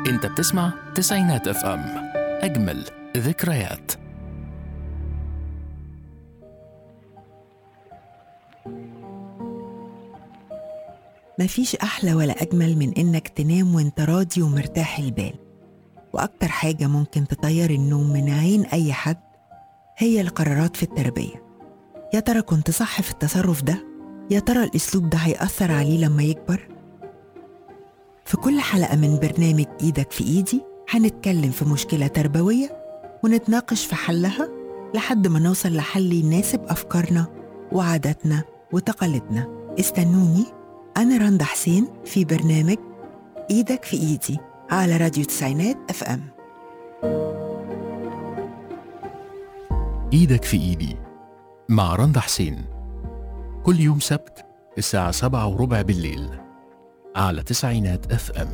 انت بتسمع تسعينات اف ام اجمل ذكريات مفيش أحلى ولا أجمل من إنك تنام وإنت راضي ومرتاح البال وأكتر حاجة ممكن تطير النوم من عين أي حد هي القرارات في التربية يا ترى كنت صح في التصرف ده؟ يا ترى الأسلوب ده هيأثر عليه لما يكبر؟ في كل حلقة من برنامج إيدك في إيدي هنتكلم في مشكلة تربوية ونتناقش في حلها لحد ما نوصل لحل يناسب أفكارنا وعاداتنا وتقاليدنا استنوني أنا رندا حسين في برنامج إيدك في إيدي على راديو تسعينات أف أم ايدك في ايدي مع رندا حسين كل يوم سبت الساعة سبعة وربع بالليل على تسعينات اف ام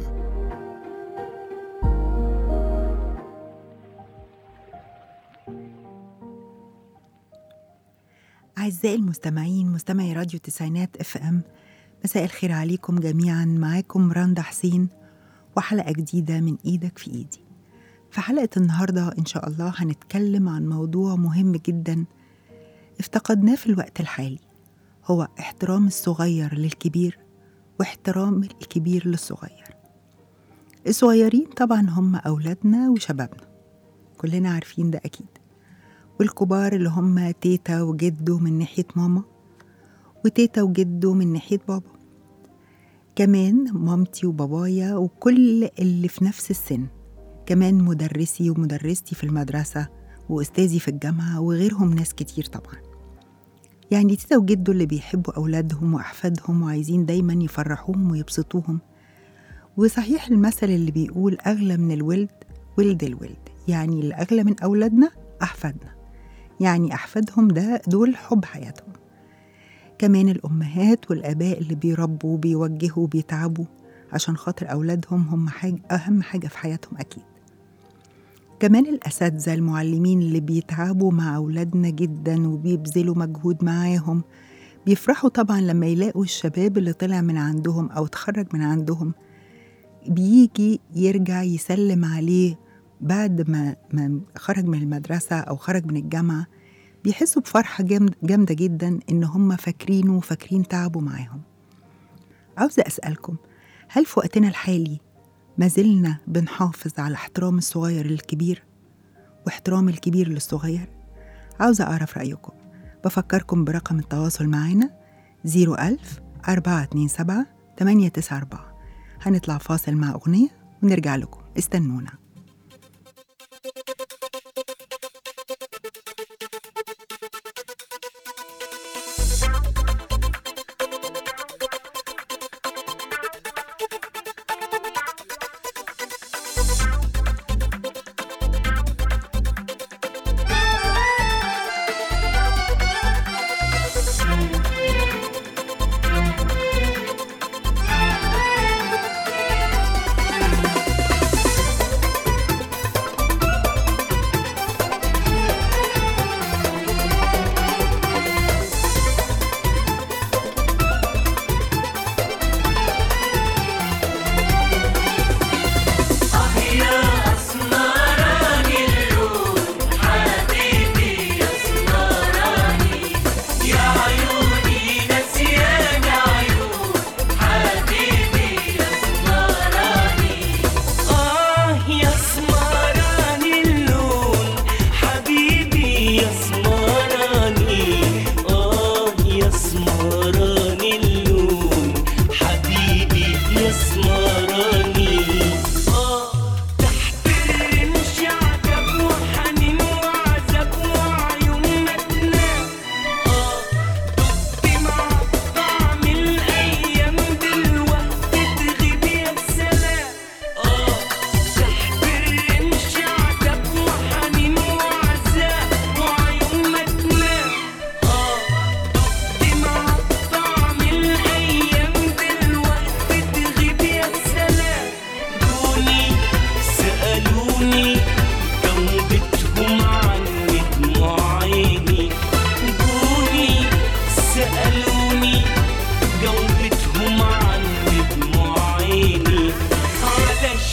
أعزائي المستمعين مستمعي راديو تسعينات اف ام مساء الخير عليكم جميعا معاكم رندا حسين وحلقة جديدة من إيدك في إيدي في حلقة النهاردة إن شاء الله هنتكلم عن موضوع مهم جدا افتقدناه في الوقت الحالي هو احترام الصغير للكبير واحترام الكبير للصغير الصغيرين طبعا هم أولادنا وشبابنا كلنا عارفين ده أكيد والكبار اللي هم تيتا وجدو من ناحية ماما وتيتا وجدو من ناحية بابا كمان مامتي وبابايا وكل اللي في نفس السن كمان مدرسي ومدرستي في المدرسة وأستاذي في الجامعة وغيرهم ناس كتير طبعا يعني تيتا وجدو اللي بيحبوا أولادهم وأحفادهم وعايزين دايما يفرحوهم ويبسطوهم وصحيح المثل اللي بيقول أغلى من الولد ولد الولد يعني اللي أغلى من أولادنا أحفادنا يعني أحفادهم ده دول حب حياتهم كمان الأمهات والآباء اللي بيربوا وبيوجهوا وبيتعبوا عشان خاطر أولادهم هم حاجة أهم حاجة في حياتهم أكيد كمان الأساتذة المعلمين اللي بيتعبوا مع أولادنا جدا وبيبذلوا مجهود معاهم بيفرحوا طبعا لما يلاقوا الشباب اللي طلع من عندهم أو اتخرج من عندهم بيجي يرجع يسلم عليه بعد ما, ما خرج من المدرسة أو خرج من الجامعة بيحسوا بفرحة جامد- جامدة جدا إن هم فاكرينه وفاكرين تعبه معاهم عاوزة أسألكم هل في وقتنا الحالي ما زلنا بنحافظ على احترام الصغير للكبير واحترام الكبير للصغير؟ عاوزة أعرف رأيكم بفكركم برقم التواصل معانا 01000 427 894 هنطلع فاصل مع أغنية ونرجع لكم استنونا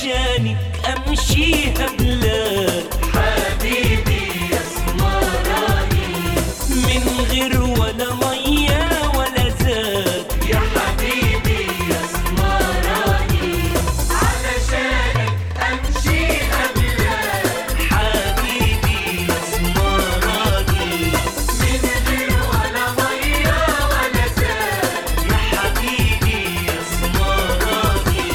علشانك امشيها بلاد حبيبي يا اسمراني من غير ولا ميه ولا زاد يا حبيبي يا اسمراني علشانك امشيها بلاد حبيبي يا اسمراني من غير ولا ميه ولا زاد يا حبيبي يا اسمراني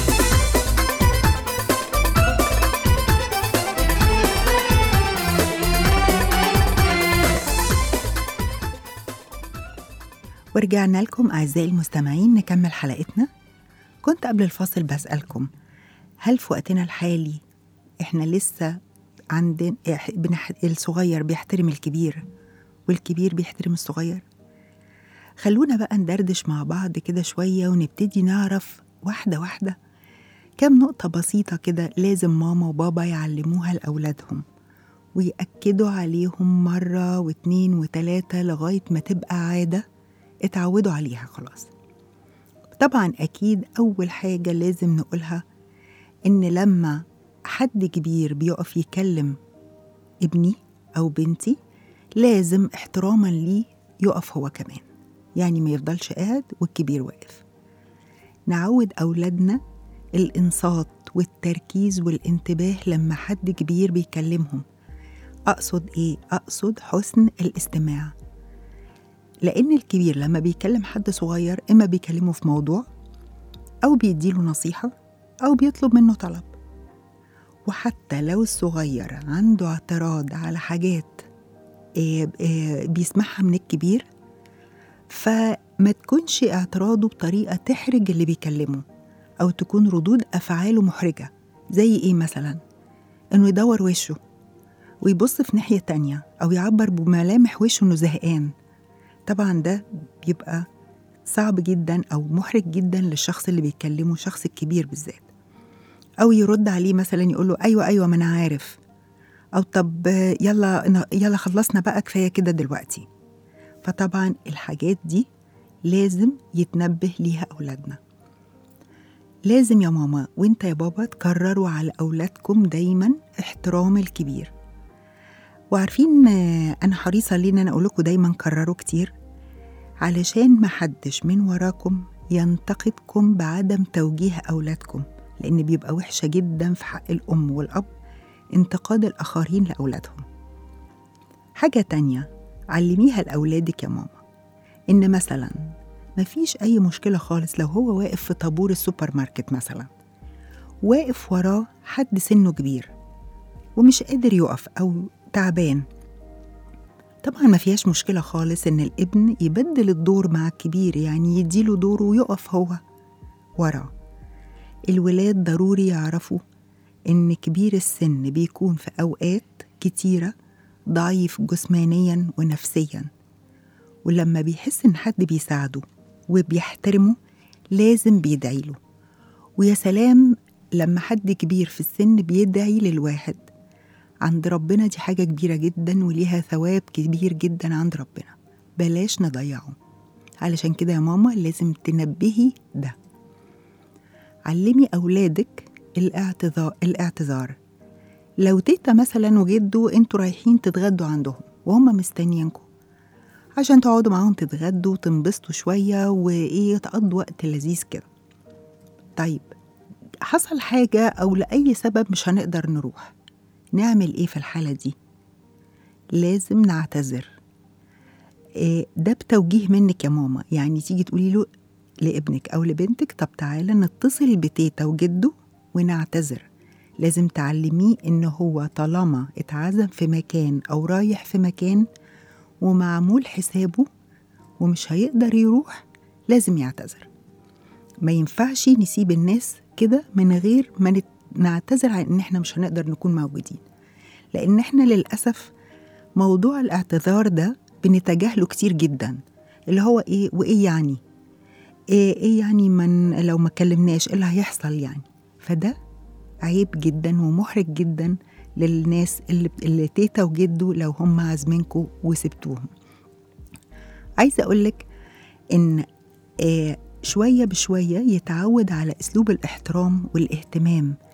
ورجعنا لكم أعزائي المستمعين نكمل حلقتنا كنت قبل الفاصل بسألكم هل في وقتنا الحالي إحنا لسه عندنا إح- بنح... الصغير بيحترم الكبير والكبير بيحترم الصغير خلونا بقى ندردش مع بعض كده شوية ونبتدي نعرف واحدة واحدة كام نقطة بسيطة كده لازم ماما وبابا يعلموها لأولادهم ويأكدوا عليهم مرة واتنين وتلاتة لغاية ما تبقى عادة اتعودوا عليها خلاص طبعا أكيد أول حاجة لازم نقولها إن لما حد كبير بيقف يكلم ابني أو بنتي لازم احتراما ليه يقف هو كمان يعني ما يفضلش قاعد والكبير واقف نعود أولادنا الإنصات والتركيز والانتباه لما حد كبير بيكلمهم أقصد إيه؟ أقصد حسن الاستماع لأن الكبير لما بيكلم حد صغير إما بيكلمه في موضوع أو بيديله نصيحة أو بيطلب منه طلب وحتى لو الصغير عنده اعتراض على حاجات آه، آه، بيسمعها من الكبير فما تكونش اعتراضه بطريقة تحرج اللي بيكلمه أو تكون ردود أفعاله محرجة زي إيه مثلا؟ إنه يدور وشه ويبص في ناحية تانية أو يعبر بملامح وشه إنه زهقان طبعا ده بيبقى صعب جدا أو محرج جدا للشخص اللي بيكلمه الشخص الكبير بالذات أو يرد عليه مثلا يقول له أيوة أيوة ما أنا عارف أو طب يلا يلا خلصنا بقى كفاية كده دلوقتي فطبعا الحاجات دي لازم يتنبه ليها أولادنا لازم يا ماما وانت يا بابا تكرروا على أولادكم دايما احترام الكبير وعارفين آه، أنا حريصة ليه إن أنا أقول لكم دايما كرروا كتير علشان محدش من وراكم ينتقدكم بعدم توجيه أولادكم لأن بيبقى وحشة جدا في حق الأم والأب انتقاد الآخرين لأولادهم حاجة تانية علميها لأولادك يا ماما إن مثلا مفيش أي مشكلة خالص لو هو واقف في طابور السوبر ماركت مثلا واقف وراه حد سنه كبير ومش قادر يقف أو تعبان طبعا ما فيهاش مشكلة خالص إن الابن يبدل الدور مع الكبير يعني يديله دوره ويقف هو وراه الولاد ضروري يعرفوا إن كبير السن بيكون في أوقات كتيرة ضعيف جسمانيا ونفسيا ولما بيحس إن حد بيساعده وبيحترمه لازم بيدعي له ويا سلام لما حد كبير في السن بيدعي للواحد عند ربنا دي حاجة كبيرة جدا وليها ثواب كبير جدا عند ربنا بلاش نضيعه علشان كده يا ماما لازم تنبهي ده علمي أولادك الاعتذار الاعتذار لو تيتا مثلا وجدو انتوا رايحين تتغدوا عندهم وهم مستنيينكم عشان تقعدوا معاهم تتغدوا وتنبسطوا شوية وإيه تقضوا وقت لذيذ كده طيب حصل حاجة أو لأي سبب مش هنقدر نروح نعمل إيه في الحالة دي؟ لازم نعتذر إيه ده بتوجيه منك يا ماما يعني تيجي تقولي له لابنك أو لبنتك طب تعالى نتصل بتيتا وجده ونعتذر لازم تعلميه إن هو طالما اتعزم في مكان أو رايح في مكان ومعمول حسابه ومش هيقدر يروح لازم يعتذر ما ينفعش نسيب الناس كده من غير ما نت- نعتذر عن ان احنا مش هنقدر نكون موجودين لان احنا للاسف موضوع الاعتذار ده بنتجاهله كتير جدا اللي هو ايه وايه يعني ايه, إيه يعني من لو ما كلمناش ايه اللي هيحصل يعني فده عيب جدا ومحرج جدا للناس اللي, اللي تيتا وجدو لو هم عازمينكوا وسبتوهم عايزه اقولك ان آه شويه بشويه يتعود على اسلوب الاحترام والاهتمام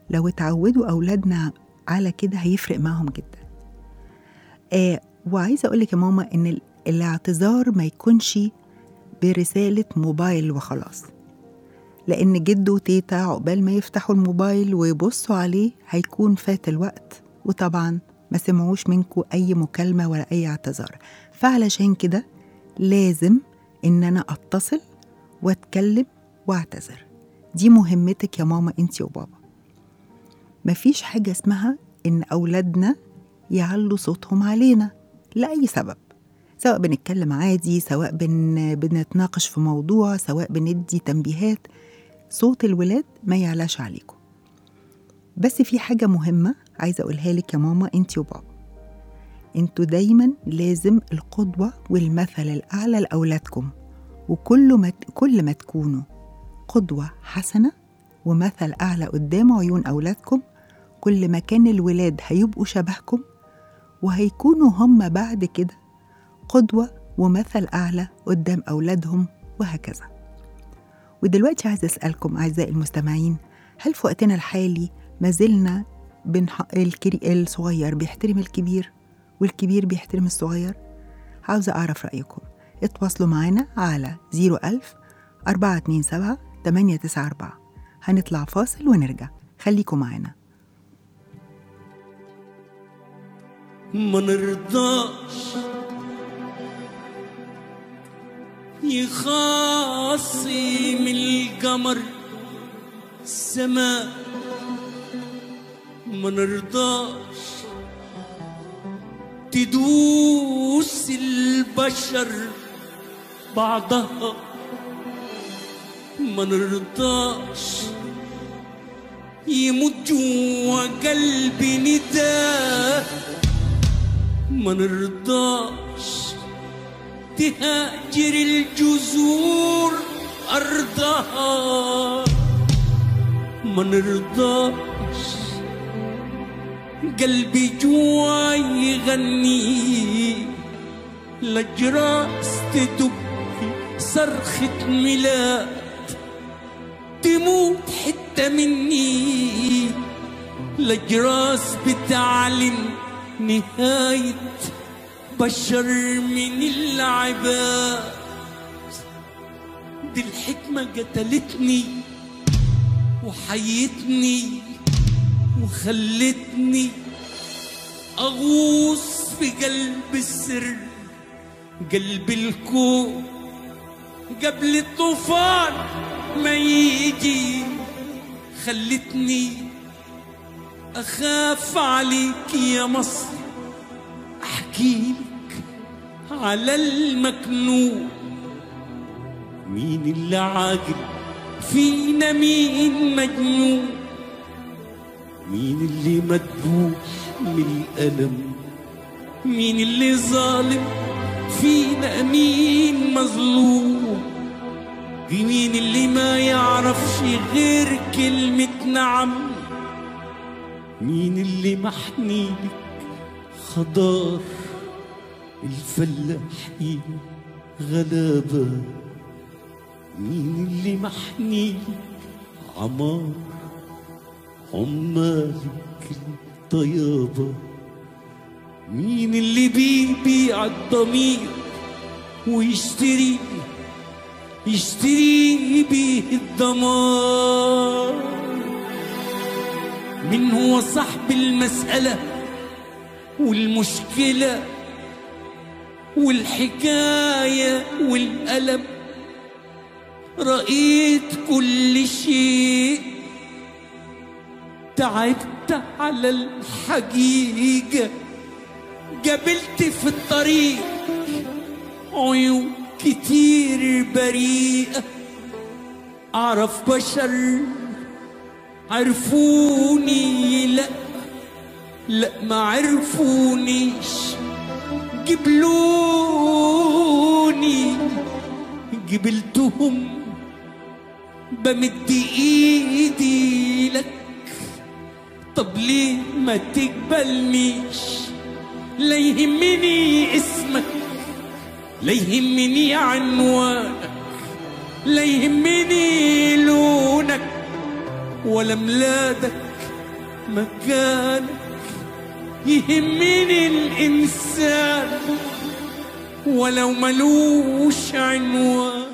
لو اتعودوا أولادنا على كده هيفرق معهم جدا آه وعايزة أقولك يا ماما إن ال- الاعتذار ما يكونش برسالة موبايل وخلاص لأن جده وتيتا عقبال ما يفتحوا الموبايل ويبصوا عليه هيكون فات الوقت وطبعا ما سمعوش منكم أي مكالمة ولا أي اعتذار فعلشان كده لازم إن أنا أتصل وأتكلم وأعتذر دي مهمتك يا ماما أنتي وبابا مفيش حاجة اسمها إن أولادنا يعلوا صوتهم علينا لأي سبب سواء بنتكلم عادي سواء بن... بنتناقش في موضوع سواء بندي تنبيهات صوت الولاد ما يعلاش عليكم بس في حاجة مهمة عايزة أقولها لك يا ماما أنتي وبابا انتوا دايما لازم القدوة والمثل الأعلى لأولادكم وكل ما كل ما تكونوا قدوة حسنة ومثل أعلى قدام عيون أولادكم كل ما كان الولاد هيبقوا شبهكم وهيكونوا هم بعد كده قدوة ومثل أعلى قدام أولادهم وهكذا ودلوقتي عايزة أسألكم أعزائي المستمعين هل في وقتنا الحالي ما زلنا بنح... الكري... الصغير بيحترم الكبير والكبير بيحترم الصغير عاوزة أعرف رأيكم اتواصلوا معنا على 01000 427 894 هنطلع فاصل ونرجع خليكم معانا ما نرضاش يخاصم القمر السماء ما نرضاش تدوس البشر بعضها ما نرضاش يموت جوا قلبي نداه ما نرضاش تهاجر الجذور أرضها ما نرضاش قلبي جوا يغني الأجراس تدب صرخة ميلاد تموت حتة مني الأجراس بتعلن نهاية بشر من العباد دي الحكمة قتلتني وحيتني وخلتني أغوص في قلب السر قلب الكون قبل الطوفان ما يجي خلتني أخاف عليك يا مصر أحكيلك على المكنون مين اللي عاقل فينا مين مجنون مين اللي مدبوح من الألم مين اللي ظالم فينا مين مظلوم مين اللي ما يعرفش غير كلمة نعم مين اللي محنيلك خضار الفلاحين غلابة مين اللي محنيلك عمار عمالك الطيابة مين اللي بيبيع الضمير ويشتري يشتري بيه الدمار من هو صاحب المسألة والمشكلة والحكاية والألم رأيت كل شيء تعبت على الحقيقة قابلت في الطريق عيون كتير بريئة أعرف بشر عرفوني لا لا ما عرفونيش قبلوني قبلتهم بمد ايدي لك طب ليه ما تقبلنيش لا يهمني اسمك لا يهمني عنوانك لا يهمني لونك ولا ميلادك مكانك يهمني الإنسان ولو ملوش عنوان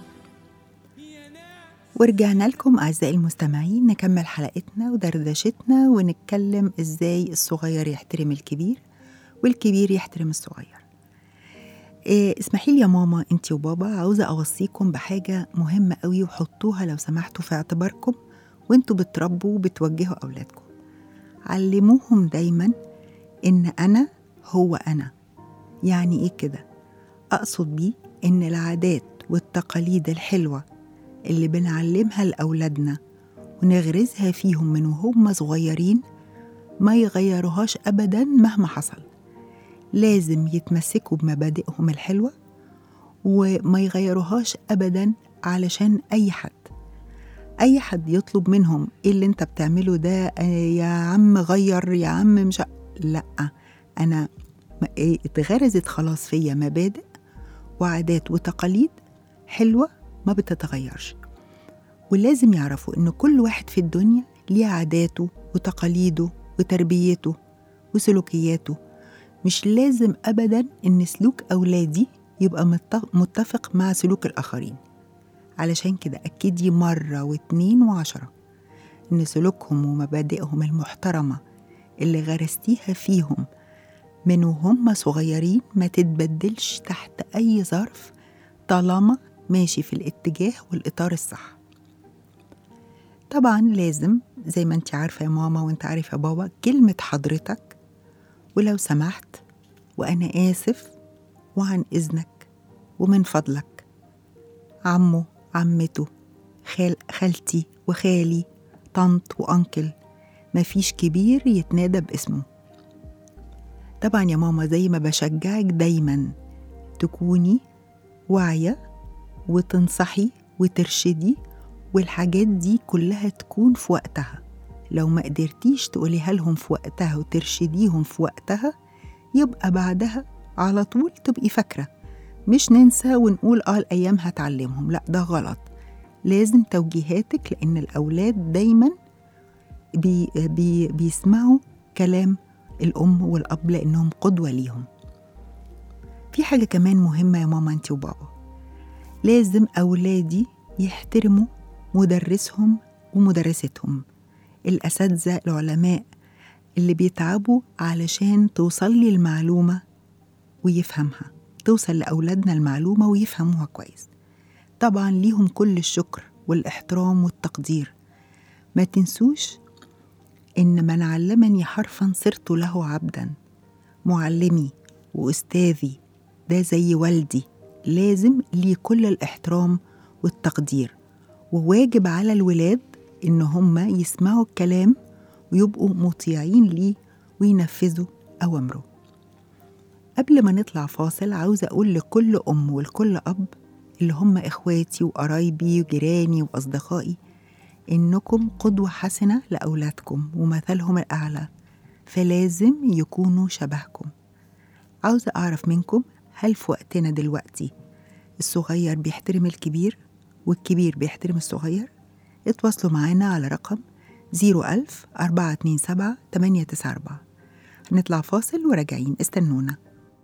ورجعنا لكم أعزائي المستمعين نكمل حلقتنا ودردشتنا ونتكلم إزاي الصغير يحترم الكبير والكبير يحترم الصغير إيه اسمحي لي يا ماما انتي وبابا عاوزة أوصيكم بحاجة مهمة قوي وحطوها لو سمحتوا في اعتباركم وانتوا بتربوا وبتوجهوا أولادكم علموهم دايما إن أنا هو أنا يعني إيه كده؟ أقصد بيه إن العادات والتقاليد الحلوة اللي بنعلمها لأولادنا ونغرزها فيهم من وهم صغيرين ما يغيروهاش أبدا مهما حصل لازم يتمسكوا بمبادئهم الحلوة وما يغيروهاش أبدا علشان أي حد أي حد يطلب منهم إيه اللي أنت بتعمله ده آه، يا عم غير يا عم مش ع- لأ أنا م- إيه، اتغرزت خلاص فيا مبادئ وعادات وتقاليد حلوة ما بتتغيرش ولازم يعرفوا إن كل واحد في الدنيا ليه عاداته وتقاليده وتربيته وسلوكياته مش لازم أبدا إن سلوك أولادي يبقى مت- متفق مع سلوك الآخرين علشان كده أكدي مرة واتنين وعشرة إن سلوكهم ومبادئهم المحترمة اللي غرستيها فيهم من وهم صغيرين ما تتبدلش تحت أي ظرف طالما ماشي في الاتجاه والإطار الصح طبعا لازم زي ما انت عارفة يا ماما وانت عارف يا بابا كلمة حضرتك ولو سمحت وأنا آسف وعن إذنك ومن فضلك عمه عمته خال خالتي وخالي طنط وأنكل مفيش كبير يتنادى باسمه طبعا يا ماما زي ما بشجعك دايما تكوني واعية وتنصحي وترشدي والحاجات دي كلها تكون في وقتها لو ما قدرتيش تقوليها لهم في وقتها وترشديهم في وقتها يبقى بعدها على طول تبقي فاكرة مش ننسى ونقول اه الأيام هتعلمهم لا ده غلط لازم توجيهاتك لأن الأولاد دايما بي بي بيسمعوا كلام الأم والأب لأنهم قدوة ليهم في حاجة كمان مهمة يا ماما أنت وبابا لازم أولادي يحترموا مدرسهم ومدرستهم الأساتذة العلماء اللي بيتعبوا علشان توصل لي المعلومة ويفهمها توصل لأولادنا المعلومة ويفهموها كويس طبعا ليهم كل الشكر والاحترام والتقدير ما تنسوش إن من علمني حرفا صرت له عبدا معلمي وأستاذي ده زي والدي لازم ليه كل الاحترام والتقدير وواجب على الولاد إن هم يسمعوا الكلام ويبقوا مطيعين ليه وينفذوا أوامره قبل ما نطلع فاصل عاوزة أقول لكل أم ولكل أب اللي هم إخواتي وقرايبي وجيراني وأصدقائي إنكم قدوة حسنة لأولادكم ومثلهم الأعلى فلازم يكونوا شبهكم عاوزة أعرف منكم هل في وقتنا دلوقتي الصغير بيحترم الكبير والكبير بيحترم الصغير اتواصلوا معانا على رقم 01000 427 894 هنطلع فاصل وراجعين استنونا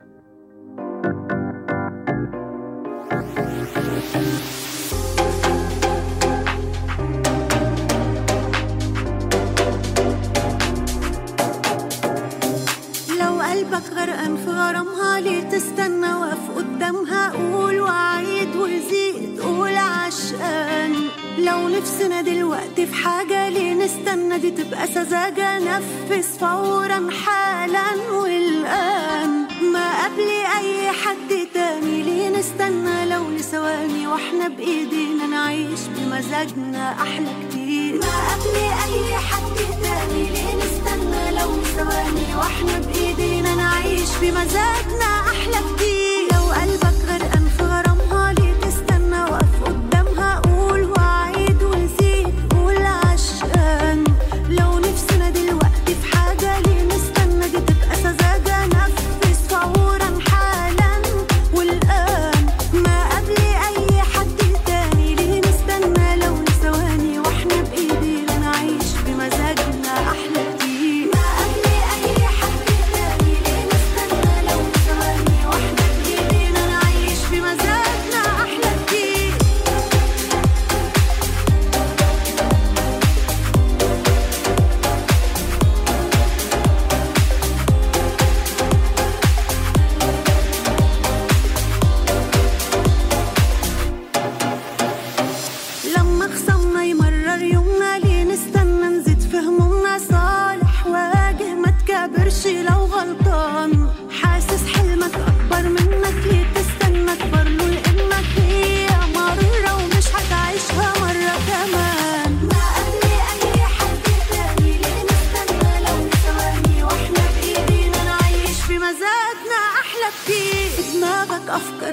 لو قلبك غرقان في غرامها ليه تستنى واقف قدامها قول وعيد وزيد قول عشقان لو نفسنا دلوقتي في حاجة ليه نستنى دي تبقى سذاجة نفذ فورا حالا والآن ما قبل أي حد تاني ليه نستنى لو لثواني واحنا بإيدينا نعيش بمزاجنا أحلى كتير ما قبل أي حد تاني ليه نستنى لو ثواني واحنا بإيدينا نعيش بمزاجنا أحلى كتير لو قلبك غرقان في غرامها ليه تستنى واقف قدامها قول وعيد وزيد قول عشقان لو نفسنا دلوقتي في حاجة ليه نستنى دي تبقى سذاجة نفذ فورا حالا والآن ما قبل أي حد تاني ليه نستنى لو ثواني واحنا بإيدينا نعيش بمزاجنا أحلى كتير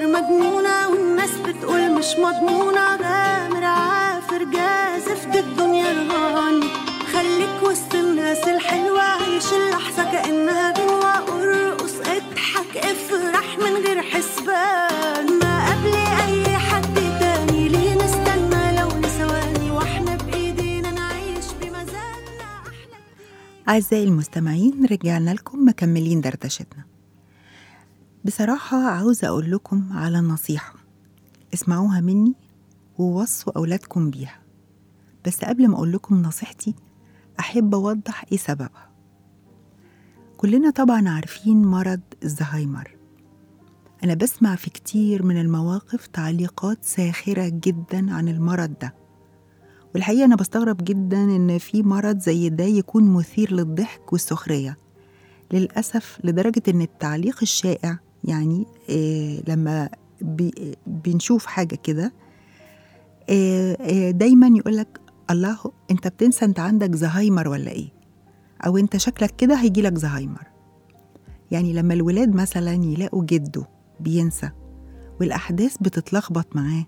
بتقول مجنونة والناس بتقول مش مضمونة غامر عافر جازف دي الدنيا رهان خليك وسط الناس الحلوة عيش اللحظة كأنها جوا ارقص اضحك افرح من غير حسبان ما قبل أي حد تاني ليه نستنى لو لثواني واحنا بإيدينا نعيش بمزاجنا أحلى أعزائي المستمعين رجعنا لكم مكملين دردشتنا بصراحة عاوزة أقول لكم على نصيحة اسمعوها مني ووصوا أولادكم بيها بس قبل ما أقول لكم نصيحتي أحب أوضح إيه سببها كلنا طبعا عارفين مرض الزهايمر أنا بسمع في كتير من المواقف تعليقات ساخرة جدا عن المرض ده والحقيقة أنا بستغرب جدا إن في مرض زي ده يكون مثير للضحك والسخرية للأسف لدرجة إن التعليق الشائع يعني إيه لما بي بنشوف حاجة كده إيه إيه دايما يقولك الله أنت بتنسى أنت عندك زهايمر ولا إيه أو أنت شكلك كده هيجيلك زهايمر يعني لما الولاد مثلا يلاقوا جده بينسى والأحداث بتتلخبط معاه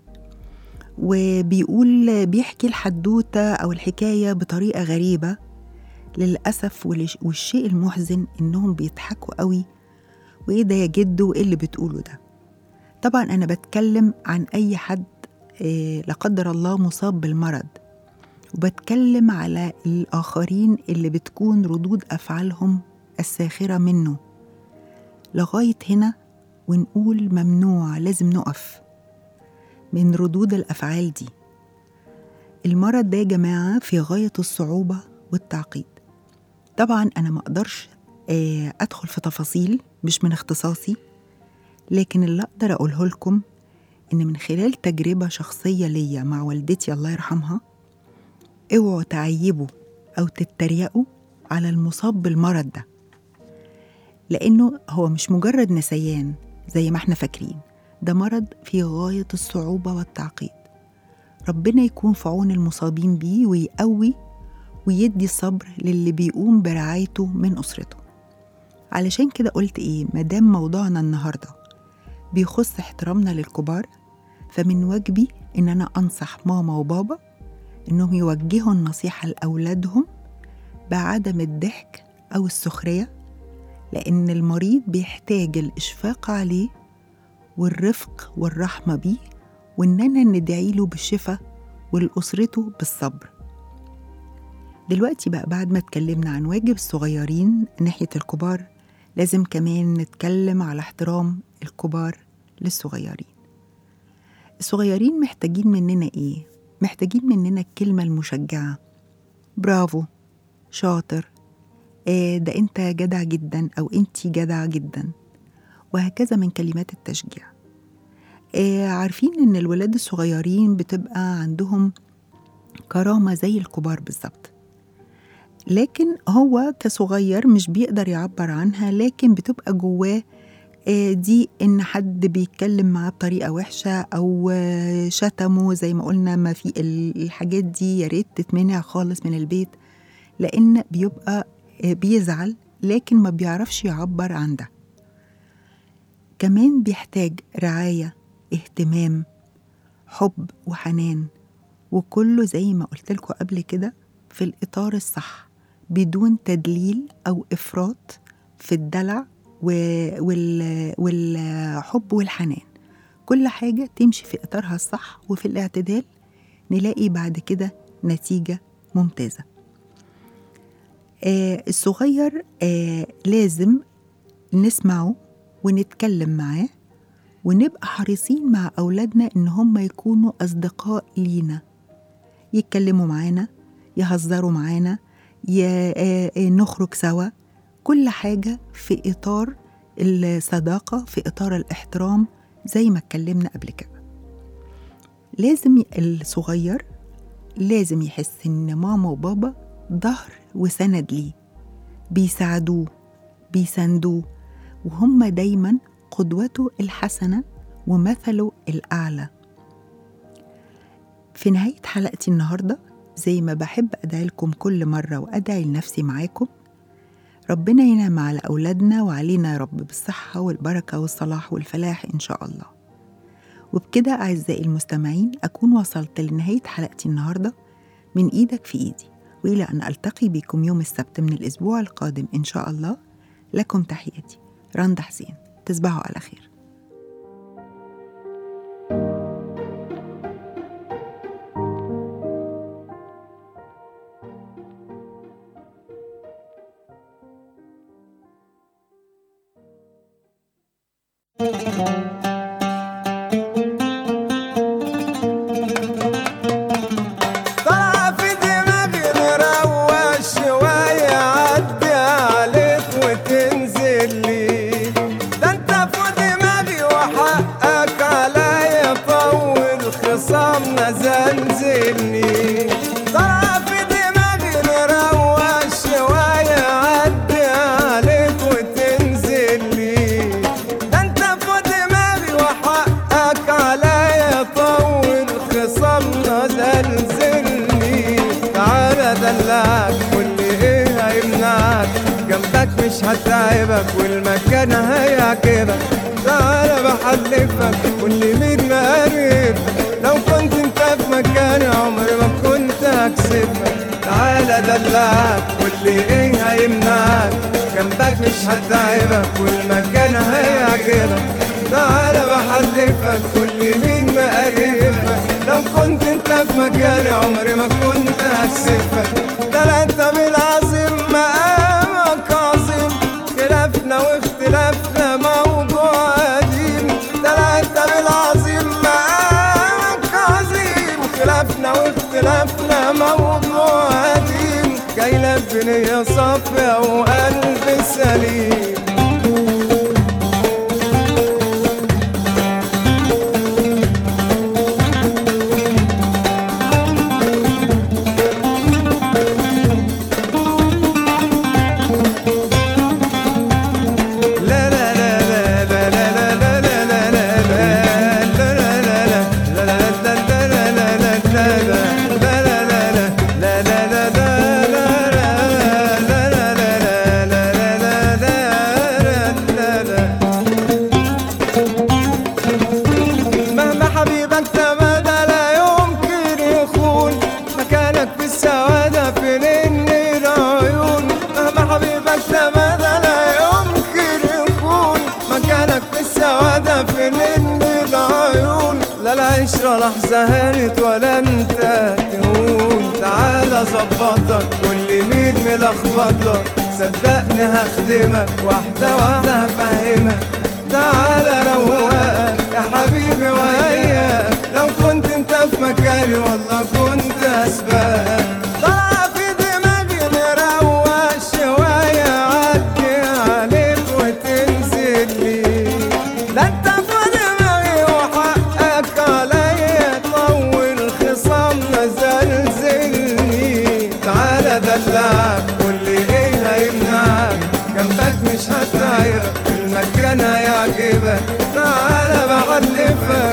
وبيقول بيحكي الحدوتة أو الحكاية بطريقة غريبة للأسف والش- والشيء المحزن إنهم بيضحكوا قوي وإيه ده يا جدو وإيه اللي بتقوله ده طبعا أنا بتكلم عن أي حد آه، لا قدر الله مصاب بالمرض وبتكلم على الآخرين اللي بتكون ردود أفعالهم الساخرة منه لغاية هنا ونقول ممنوع لازم نقف من ردود الأفعال دي المرض ده يا جماعة في غاية الصعوبة والتعقيد طبعا أنا ما أقدرش آه، أدخل في تفاصيل مش من اختصاصي لكن اللي أقدر أقوله لكم إن من خلال تجربة شخصية ليا مع والدتي الله يرحمها اوعوا تعيبوا أو تتريقوا على المصاب بالمرض ده لأنه هو مش مجرد نسيان زي ما احنا فاكرين ده مرض في غاية الصعوبة والتعقيد ربنا يكون في عون المصابين بيه ويقوي ويدي الصبر للي بيقوم برعايته من أسرته علشان كده قلت إيه مادام موضوعنا النهاردة بيخص احترامنا للكبار فمن واجبي إن أنا أنصح ماما وبابا إنهم يوجهوا النصيحة لأولادهم بعدم الضحك أو السخرية لأن المريض بيحتاج الإشفاق عليه والرفق والرحمة بيه وإننا ندعي له بالشفاء ولأسرته بالصبر دلوقتي بقى بعد ما اتكلمنا عن واجب الصغيرين ناحية الكبار لازم كمان نتكلم على احترام الكبار للصغيرين الصغيرين محتاجين مننا ايه؟ محتاجين مننا الكلمة المشجعة برافو شاطر آه ده انت جدع جدا او انتي جدعة جدا وهكذا من كلمات التشجيع آه عارفين ان الولاد الصغيرين بتبقى عندهم كرامة زي الكبار بالظبط لكن هو كصغير مش بيقدر يعبر عنها لكن بتبقى جواه آه، دي ان حد بيتكلم معاه بطريقه وحشه او آه، شتمه زي ما قلنا ما في ال- الحاجات دي يا ريت تتمنع خالص من البيت لان بيبقى آه، بيزعل لكن ما بيعرفش يعبر عن ده كمان بيحتاج رعايه اهتمام حب وحنان وكله زي ما قلت لكم قبل كده في الإطار الصح بدون تدليل أو إفراط في الدلع و- وال- والحب والحنان كل حاجة تمشي في إطارها الصح وفي الاعتدال نلاقي بعد كده نتيجة ممتازة آه الصغير آه لازم نسمعه ونتكلم معاه ونبقى حريصين مع أولادنا إن هم يكونوا أصدقاء لينا يتكلموا معانا يهزروا معانا ي- آه، آه، نخرج سوا كل حاجة في إطار الصداقة في إطار الاحترام زي ما اتكلمنا قبل كده لازم ي- الصغير لازم يحس إن ماما وبابا ظهر وسند ليه بيساعدوه بيساندوه وهم دايما قدوته الحسنة ومثله الأعلى في نهاية حلقتي النهاردة زي ما بحب أدعي لكم كل مرة وأدعي لنفسي معاكم ربنا ينعم على أولادنا وعلينا يا رب بالصحة والبركة والصلاح والفلاح إن شاء الله وبكده أعزائي المستمعين أكون وصلت لنهاية حلقتي النهاردة من إيدك في إيدي وإلى أن ألتقي بكم يوم السبت من الأسبوع القادم إن شاء الله لكم تحياتي رندا حسين تصبحوا على خير طلع في دماغي نروق شوية عدي عليك وتنزل لي ده انت في دماغي وحقك عليا طول خصامنا زنزلني طلع في دماغي نروق شوية عدي عليك وتنزل لي ده انت في دماغي وحقك عليا طول خصامنا زلزلني تعالى دلعك واللي ايه هيمنعك جنبك مش هتعبك والمكان هيعجبك تعالى بحلفك واللي مين مقرب لو كنت انت في مكاني عمري ما كنت هكسبك تعالى دلعك واللي ايه هيمنعك جنبك مش هتعبك والمكان هيعجبك تعالى بحلفك كل مين مقربك لو كنت انت في مكاني عمري ما كنت هكسفك ده لا انت بالعظيم مقامك عظيم خلافنا واختلافنا موضوع قديم ده لا انت بالعظيم مقامك عظيم خلافنا واختلافنا موضوع قديم جاي لك بنية صافية وقلب سليم لا لا لا لا لا لا لا لا لا لا مهما حبيبك تمادى لا يمكن يخون مكانك في السوادة في نن العيون مهما حبيبك تمادى لا يمكن يكون مكانك في السوادة في نن العيون لا العشرة لحظة هانت ولا انت تهون تعالى ظبطك كل مين ملخبطك صدقني هخدمك واحدة واحدة هفهمك تعالى روقك يا حبيبي وياك لو كنت انت في مكاني والله كنت اسبقك طلع في دماغي نروق شوية عدي عليك وتنزل لي لا انت في دماغي وحقك عليا طول خصامنا زلزلني تعالى دلعك واللي ايه هيمنعك جنبك مش هتعيرك المكان هيعجبك تعالى بحلفك